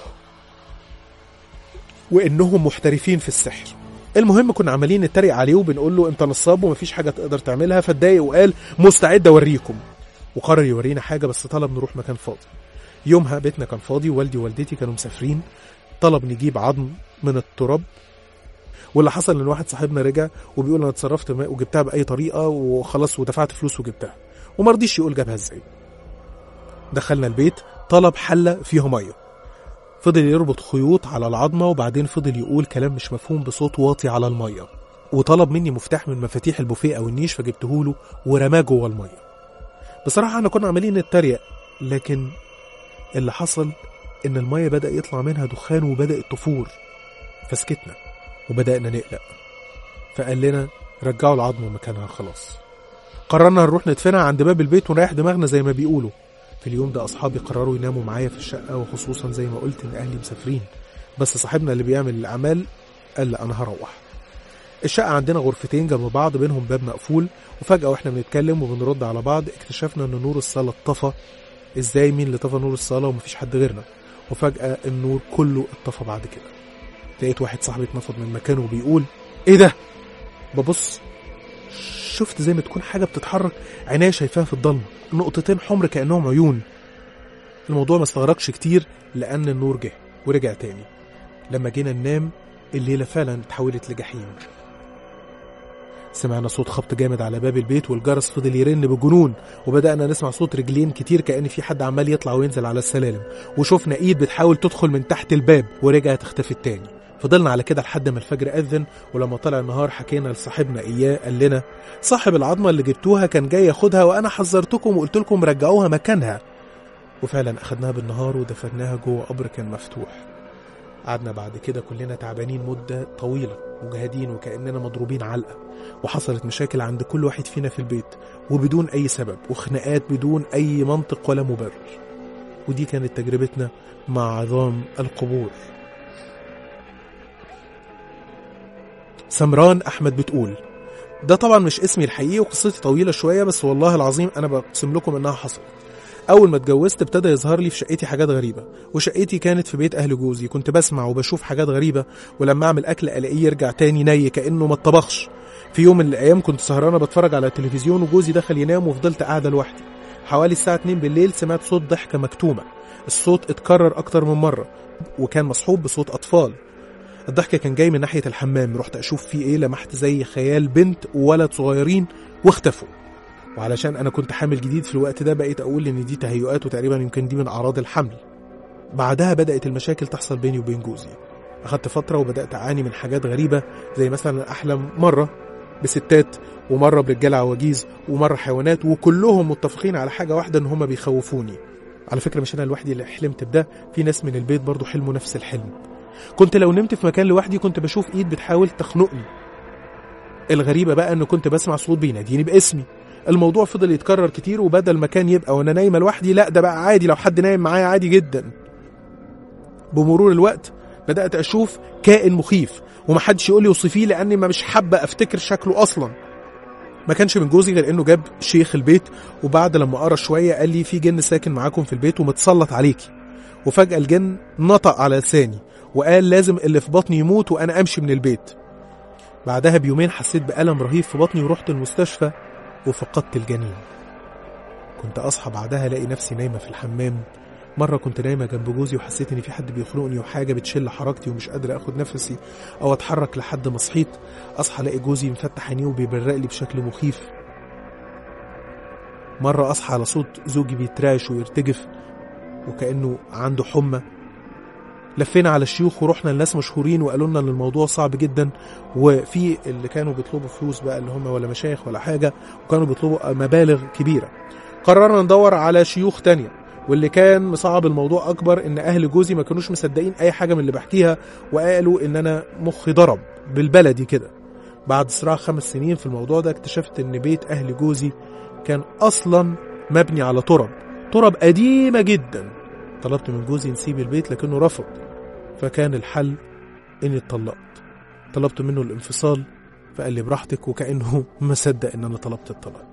A: وانهم محترفين في السحر المهم كنا عمالين نتريق عليه وبنقول له انت نصاب ومفيش حاجه تقدر تعملها فاتضايق وقال مستعد اوريكم وقرر يورينا حاجه بس طلب نروح مكان فاضي يومها بيتنا كان فاضي والدي ووالدتي كانوا مسافرين طلب نجيب عظم من التراب واللي حصل ان واحد صاحبنا رجع وبيقول انا اتصرفت ما- وجبتها باي طريقه وخلاص ودفعت فلوس وجبتها وما رضيش يقول جابها ازاي دخلنا البيت طلب حله فيها ميه فضل يربط خيوط على العظمه وبعدين فضل يقول كلام مش مفهوم بصوت واطي على الميه وطلب مني مفتاح من مفاتيح البوفيه او النيش فجبته له ورماه جوه الميه بصراحه احنا كنا عمالين نتريق لكن اللي حصل ان الميه بدا يطلع منها دخان وبدات تفور فسكتنا وبدانا نقلق فقال لنا رجعوا العظمه مكانها خلاص قررنا نروح ندفنها عند باب البيت ونريح دماغنا زي ما بيقولوا في اليوم ده اصحابي قرروا يناموا معايا في الشقه وخصوصا زي ما قلت ان اهلي مسافرين بس صاحبنا اللي بيعمل الاعمال قال لا انا هروح الشقة عندنا غرفتين جنب بعض بينهم باب مقفول وفجأة واحنا بنتكلم وبنرد على بعض اكتشفنا ان نور الصالة اتطفى ازاي مين اللي طفى نور الصالة ومفيش حد غيرنا وفجأة النور كله اتطفى بعد كده لقيت واحد صاحبي اتنفض من مكانه وبيقول ايه ده ببص شفت زي ما تكون حاجة بتتحرك عينيا شايفاها في الضلمة نقطتين حمر كأنهم عيون الموضوع ما استغرقش كتير لأن النور جه ورجع تاني لما جينا ننام الليلة فعلا اتحولت لجحيم سمعنا صوت خبط جامد على باب البيت والجرس فضل يرن بجنون وبدأنا نسمع صوت رجلين كتير كأن في حد عمال يطلع وينزل على السلالم وشفنا ايد بتحاول تدخل من تحت الباب ورجعت اختفت تاني فضلنا على كده لحد ما الفجر أذن ولما طلع النهار حكينا لصاحبنا إياه قال لنا صاحب العظمة اللي جبتوها كان جاي ياخدها وأنا حذرتكم وقلت لكم رجعوها مكانها وفعلا أخدناها بالنهار ودفناها جوه قبر كان مفتوح قعدنا بعد كده كلنا تعبانين مدة طويلة مجهدين وكأننا مضروبين علقة وحصلت مشاكل عند كل واحد فينا في البيت وبدون أي سبب وخناقات بدون أي منطق ولا مبرر ودي كانت تجربتنا مع عظام القبور سمران أحمد بتقول ده طبعا مش اسمي الحقيقي وقصتي طويلة شوية بس والله العظيم أنا بقسم لكم إنها حصلت أول ما اتجوزت ابتدى يظهر لي في شقتي حاجات غريبة وشقتي كانت في بيت أهل جوزي كنت بسمع وبشوف حاجات غريبة ولما أعمل أكل ألاقيه يرجع تاني ني كأنه ما اتطبخش في يوم من الأيام كنت سهرانة بتفرج على التلفزيون وجوزي دخل ينام وفضلت قاعدة لوحدي حوالي الساعة 2 بالليل سمعت صوت ضحكة مكتومة الصوت اتكرر أكتر من مرة وكان مصحوب بصوت أطفال الضحك كان جاي من ناحية الحمام رحت أشوف فيه إيه لمحت زي خيال بنت وولد صغيرين واختفوا وعلشان أنا كنت حامل جديد في الوقت ده بقيت أقول إن دي تهيؤات وتقريبا يمكن دي من أعراض الحمل بعدها بدأت المشاكل تحصل بيني وبين جوزي أخدت فترة وبدأت أعاني من حاجات غريبة زي مثلا أحلم مرة بستات ومرة برجالة عواجيز ومرة حيوانات وكلهم متفقين على حاجة واحدة إن هما بيخوفوني على فكرة مش أنا لوحدي اللي حلمت بده في ناس من البيت برضو حلموا نفس الحلم كنت لو نمت في مكان لوحدي كنت بشوف ايد بتحاول تخنقني الغريبة بقى ان كنت بسمع صوت بيناديني باسمي الموضوع فضل يتكرر كتير وبدل ما كان يبقى وانا نايمة لوحدي لا ده بقى عادي لو حد نايم معايا عادي جدا بمرور الوقت بدأت أشوف كائن مخيف ومحدش يقول لي وصفيه لأني ما مش حابة أفتكر شكله أصلا ما كانش من جوزي غير إنه جاب شيخ البيت وبعد لما قرا شوية قال لي في جن ساكن معاكم في البيت ومتسلط عليكي وفجأة الجن نطق على لساني وقال لازم اللي في بطني يموت وأنا أمشي من البيت بعدها بيومين حسيت بألم رهيب في بطني ورحت المستشفى وفقدت الجنين كنت أصحى بعدها ألاقي نفسي نايمة في الحمام مرة كنت نايمة جنب جوزي وحسيت إن في حد بيخنقني وحاجة بتشل حركتي ومش قادر آخد نفسي أو أتحرك لحد ما صحيت أصحى ألاقي جوزي مفتح عينيه وبيبرق لي بشكل مخيف مرة أصحى على صوت زوجي بيتراش ويرتجف وكأنه عنده حمى لفينا على الشيوخ ورحنا لناس مشهورين وقالوا لنا ان الموضوع صعب جدا وفي اللي كانوا بيطلبوا فلوس بقى اللي هم ولا مشايخ ولا حاجه وكانوا بيطلبوا مبالغ كبيره قررنا ندور على شيوخ تانية واللي كان مصعب الموضوع اكبر ان اهل جوزي ما كانوش مصدقين اي حاجه من اللي بحكيها وقالوا ان انا مخي ضرب بالبلدي كده بعد صراع خمس سنين في الموضوع ده اكتشفت ان بيت اهل جوزي كان اصلا مبني على ترب ترب قديمه جدا طلبت من جوزي نسيب البيت لكنه رفض فكان الحل اني اتطلقت طلبت منه الانفصال فقال لي براحتك وكأنه ما صدق ان انا طلبت الطلاق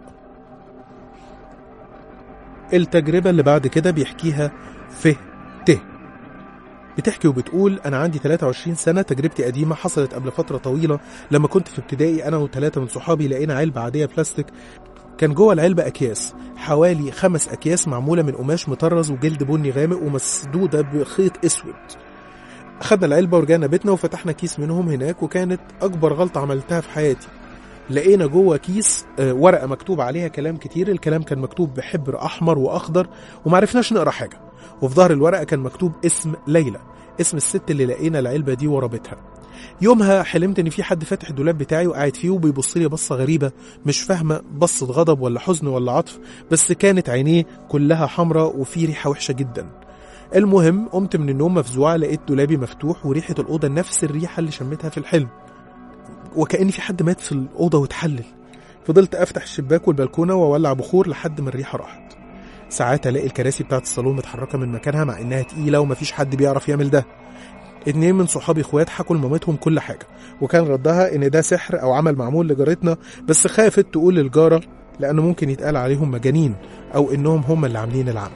A: التجربة اللي بعد كده بيحكيها فه ته بتحكي وبتقول أنا عندي 23 سنة تجربتي قديمة حصلت قبل فترة طويلة لما كنت في ابتدائي أنا وثلاثة من صحابي لقينا علبة عادية بلاستيك كان جوه العلبة أكياس حوالي خمس أكياس معمولة من قماش مطرز وجلد بني غامق ومسدودة بخيط أسود أخدنا العلبة ورجعنا بيتنا وفتحنا كيس منهم هناك وكانت أكبر غلطة عملتها في حياتي لقينا جوه كيس آه، ورقة مكتوب عليها كلام كتير الكلام كان مكتوب بحبر أحمر وأخضر ومعرفناش نقرأ حاجة وفي ظهر الورقة كان مكتوب اسم ليلى اسم الست اللي لقينا العلبة دي ورا بيتها يومها حلمت ان في حد فاتح الدولاب بتاعي وقاعد فيه وبيبص لي بصه غريبه مش فاهمه بصه غضب ولا حزن ولا عطف بس كانت عينيه كلها حمراء وفي ريحه وحشه جدا المهم قمت من النوم مفزوعه لقيت دولابي مفتوح وريحه الاوضه نفس الريحه اللي شميتها في الحلم وكأن في حد مات في الأوضة واتحلل فضلت أفتح الشباك والبلكونة وأولع بخور لحد ما الريحة راحت ساعات ألاقي الكراسي بتاعت الصالون متحركة من مكانها مع إنها تقيلة ومفيش حد بيعرف يعمل ده اتنين من صحابي اخوات حكوا لمامتهم كل حاجة وكان ردها إن ده سحر أو عمل معمول لجارتنا بس خافت تقول للجارة لأنه ممكن يتقال عليهم مجانين أو إنهم هم اللي عاملين العمل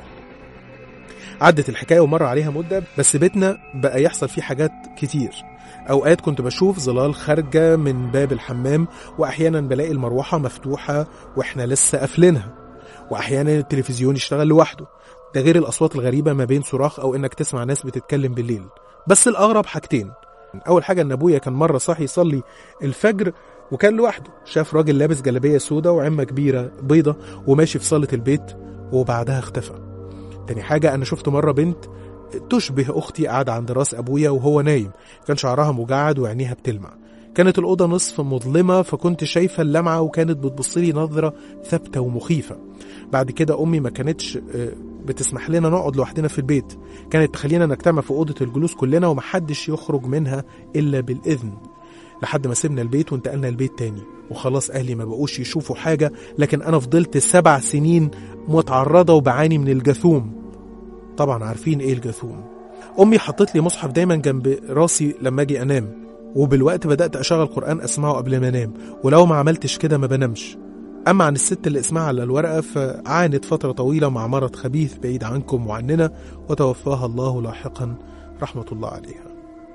A: عدت الحكاية ومر عليها مدة بس بيتنا بقى يحصل فيه حاجات كتير أوقات كنت بشوف ظلال خارجة من باب الحمام وأحيانا بلاقي المروحة مفتوحة وإحنا لسه قافلينها وأحيانا التلفزيون يشتغل لوحده ده غير الأصوات الغريبة ما بين صراخ أو إنك تسمع ناس بتتكلم بالليل بس الأغرب حاجتين أول حاجة إن أبويا كان مرة صاحي يصلي الفجر وكان لوحده شاف راجل لابس جلابية سودة وعمة كبيرة بيضة وماشي في صالة البيت وبعدها اختفى تاني حاجة أنا شفت مرة بنت تشبه أختي قاعدة عند راس أبويا وهو نايم كان شعرها مجعد وعينيها بتلمع كانت الأوضة نصف مظلمة فكنت شايفة اللمعة وكانت بتبصلي نظرة ثابتة ومخيفة بعد كده أمي ما كانتش آه، بتسمح لنا نقعد لوحدنا في البيت كانت تخلينا نجتمع في أوضة الجلوس كلنا ومحدش يخرج منها إلا بالإذن لحد ما سيبنا البيت وانتقلنا البيت تاني وخلاص أهلي ما بقوش يشوفوا حاجة لكن أنا فضلت سبع سنين متعرضة وبعاني من الجاثوم طبعا عارفين ايه الجاثوم امي حطت لي مصحف دايما جنب راسي لما اجي انام وبالوقت بدات اشغل قران اسمعه قبل ما انام ولو ما عملتش كده ما بنامش اما عن الست اللي اسمها على الورقه فعانت فتره طويله مع مرض خبيث بعيد عنكم وعننا وتوفاها الله لاحقا رحمه الله عليها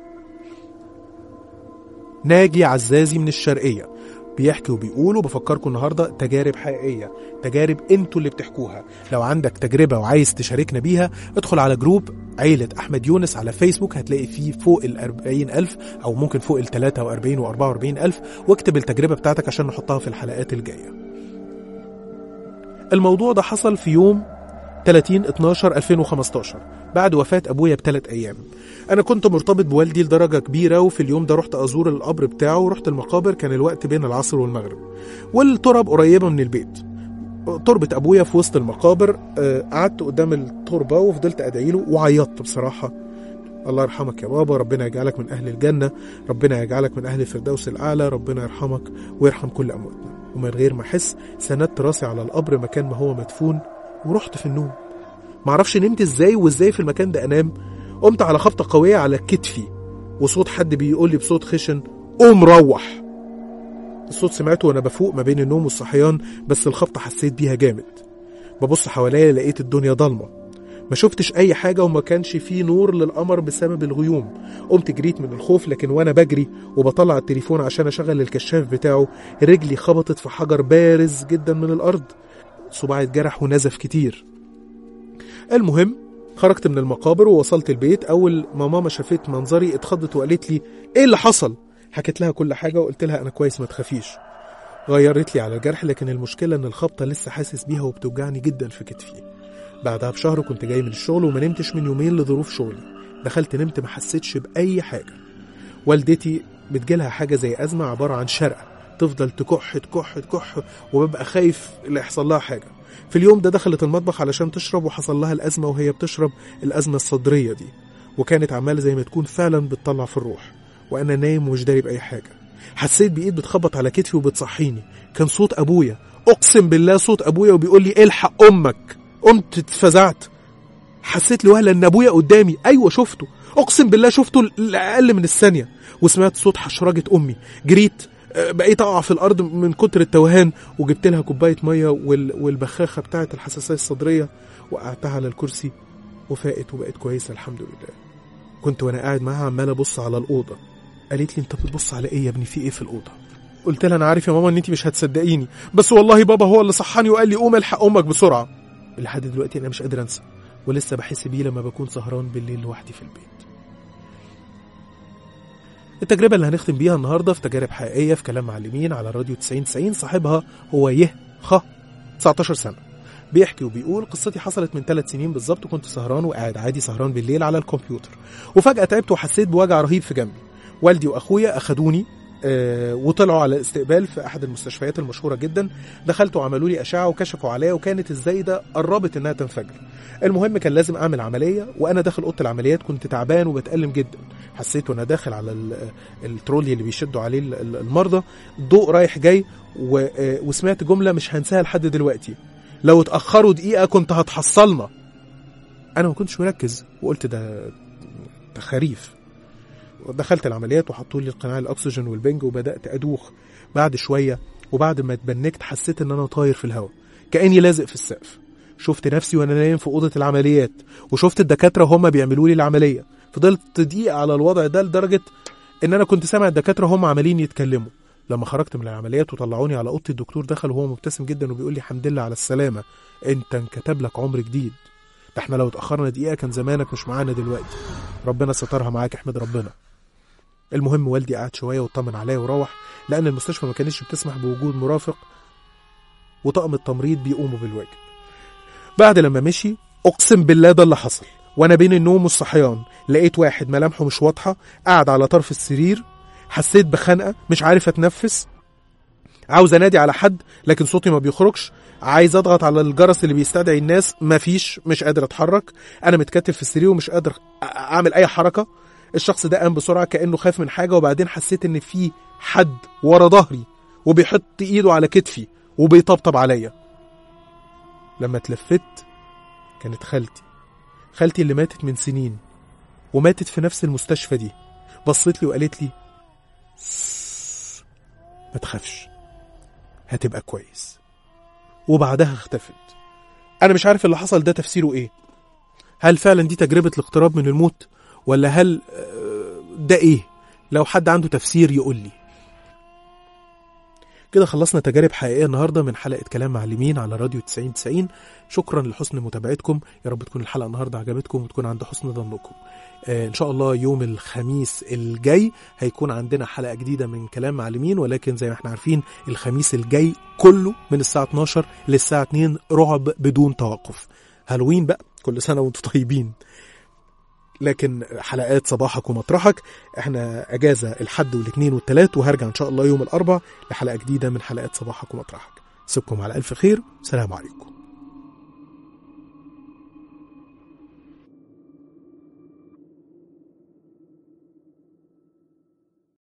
A: ناجي عزازي من الشرقيه بيحكي وبيقول وبفكركم النهارده تجارب حقيقيه تجارب انتوا اللي بتحكوها لو عندك تجربه وعايز تشاركنا بيها ادخل على جروب عيلة أحمد يونس على فيسبوك هتلاقي فيه فوق ال 40 ألف أو ممكن فوق ال 43 و 44 ألف واكتب التجربة بتاعتك عشان نحطها في الحلقات الجاية الموضوع ده حصل في يوم 30 12 2015 بعد وفاة أبويا بثلاث أيام أنا كنت مرتبط بوالدي لدرجة كبيرة وفي اليوم ده رحت أزور القبر بتاعه ورحت المقابر كان الوقت بين العصر والمغرب والتراب قريبة من البيت تربة أبويا في وسط المقابر آه، قعدت قدام التربة وفضلت أدعي له وعيطت بصراحة الله يرحمك يا بابا ربنا يجعلك من أهل الجنة ربنا يجعلك من أهل الفردوس الأعلى ربنا يرحمك ويرحم كل أمواتنا ومن غير ما أحس سندت راسي على القبر مكان ما هو مدفون ورحت في النوم معرفش نمت ازاي وازاي في المكان ده انام قمت على خبطة قوية على كتفي وصوت حد بيقول لي بصوت خشن قوم روح الصوت سمعته وانا بفوق ما بين النوم والصحيان بس الخبطة حسيت بيها جامد ببص حواليا لقيت الدنيا ضلمة ما شفتش اي حاجة وما كانش فيه نور للقمر بسبب الغيوم قمت جريت من الخوف لكن وانا بجري وبطلع التليفون عشان اشغل الكشاف بتاعه رجلي خبطت في حجر بارز جدا من الارض صباعي اتجرح ونزف كتير المهم خرجت من المقابر ووصلت البيت اول ما ماما شافت منظري اتخضت وقالت لي ايه اللي حصل حكيت لها كل حاجه وقلت لها انا كويس ما تخافيش غيرت لي على الجرح لكن المشكله ان الخبطه لسه حاسس بيها وبتوجعني جدا في كتفي بعدها بشهر كنت جاي من الشغل وما نمتش من يومين لظروف شغلي دخلت نمت ما حسيتش باي حاجه والدتي بتجيلها حاجه زي ازمه عباره عن شرقه تفضل تكح تكح تكح وببقى خايف اللي يحصل لها حاجه في اليوم ده دخلت المطبخ علشان تشرب وحصل لها الازمه وهي بتشرب الازمه الصدريه دي وكانت عماله زي ما تكون فعلا بتطلع في الروح وانا نايم ومش داري باي حاجه حسيت بايد بتخبط على كتفي وبتصحيني كان صوت ابويا اقسم بالله صوت ابويا وبيقول لي الحق امك قمت اتفزعت حسيت لوهلة ان ابويا قدامي ايوه شفته اقسم بالله شفته لاقل من الثانيه وسمعت صوت حشرجه امي جريت آه، بقيت اقع في الارض من كتر التوهان وجبت لها كوبايه ميه وال- والبخاخه بتاعه الحساسيه الصدريه وقعدتها على الكرسي وفاقت وبقت كويسه الحمد لله كنت وانا قاعد معاها عمال ابص على الاوضه قالت لي انت بتبص على ايه يا ابني في ايه في الاوضه قلت لها انا عارف يا ماما ان انت مش هتصدقيني بس والله بابا هو اللي صحاني وقال لي قوم الحق امك بسرعه لحد دلوقتي انا مش قادر انسى ولسه بحس بيه لما بكون سهران بالليل لوحدي في البيت التجربة اللي هنختم بيها النهاردة في تجارب حقيقية في كلام معلمين على راديو 90 90 صاحبها هو يه خ 19 سنة بيحكي وبيقول قصتي حصلت من ثلاث سنين بالظبط كنت سهران وقاعد عادي سهران بالليل على الكمبيوتر وفجأة تعبت وحسيت بوجع رهيب في جنبي والدي واخويا اخدوني آه، وطلعوا على الاستقبال في احد المستشفيات المشهوره جدا دخلت وعملوا لي اشعه وكشفوا عليا وكانت الزايده قربت انها تنفجر المهم كان لازم اعمل عمليه وانا داخل اوضه العمليات كنت تعبان وبتالم جدا حسيت وانا داخل على ال- الترولي اللي بيشدوا عليه ال- ال- المرضى ضوء رايح جاي و- آه، وسمعت جمله مش هنساها لحد دلوقتي لو اتاخروا دقيقه كنت هتحصلنا انا ما كنتش مركز وقلت ده ده خريف دخلت العمليات وحطوا لي القناع الاكسجين والبنج وبدات ادوخ بعد شويه وبعد ما اتبنكت حسيت ان انا طاير في الهواء كاني لازق في السقف شفت نفسي وانا نايم في اوضه العمليات وشفت الدكاتره وهم بيعملوا لي العمليه فضلت دقيقه على الوضع ده لدرجه ان انا كنت سامع الدكاتره هم عمالين يتكلموا لما خرجت من العمليات وطلعوني على اوضتي الدكتور دخل وهو مبتسم جدا وبيقول لي الحمد لله على السلامه انت انكتب لك عمر جديد ده احنا لو اتاخرنا دقيقه كان زمانك مش معانا دلوقتي ربنا سترها معاك احمد ربنا المهم والدي قعد شويه واطمن عليا وروح لان المستشفى ما كانتش بتسمح بوجود مرافق وطاقم التمريض بيقوموا بالواجب بعد لما مشي اقسم بالله ده اللي حصل وانا بين النوم والصحيان لقيت واحد ملامحه مش واضحه قاعد على طرف السرير حسيت بخنقه مش عارف اتنفس عاوز انادي على حد لكن صوتي ما بيخرجش عايز اضغط على الجرس اللي بيستدعي الناس مفيش مش قادر اتحرك انا متكتف في السرير ومش قادر أ- اعمل اي حركه الشخص ده قام بسرعه كانه خاف من حاجه وبعدين حسيت ان في حد ورا ظهري وبيحط ايده على كتفي وبيطبطب عليا لما اتلفت كانت خالتي خالتي اللي ماتت من سنين وماتت في نفس المستشفى دي بصت لي وقالت لي "سس، ما تخافش هتبقى كويس وبعدها اختفت انا مش عارف اللي حصل ده تفسيره ايه هل فعلا دي تجربة الاقتراب من الموت ولا هل آه، ده ايه لو حد عنده تفسير يقول لي كده خلصنا تجارب حقيقية النهاردة من حلقة كلام معلمين على راديو 90 90 شكرا لحسن متابعتكم يا رب تكون الحلقة النهاردة عجبتكم وتكون عند حسن ظنكم آه ان شاء الله يوم الخميس الجاي هيكون عندنا حلقة جديدة من كلام معلمين ولكن زي ما احنا عارفين الخميس الجاي كله من الساعة 12 للساعة 2 رعب بدون توقف هالوين بقى كل سنة وانتم طيبين لكن حلقات صباحك ومطرحك احنا اجازه الحد والاثنين والثلاث وهرجع ان شاء الله يوم الاربع لحلقه جديده من حلقات صباحك ومطرحك سيبكم على الف خير سلام عليكم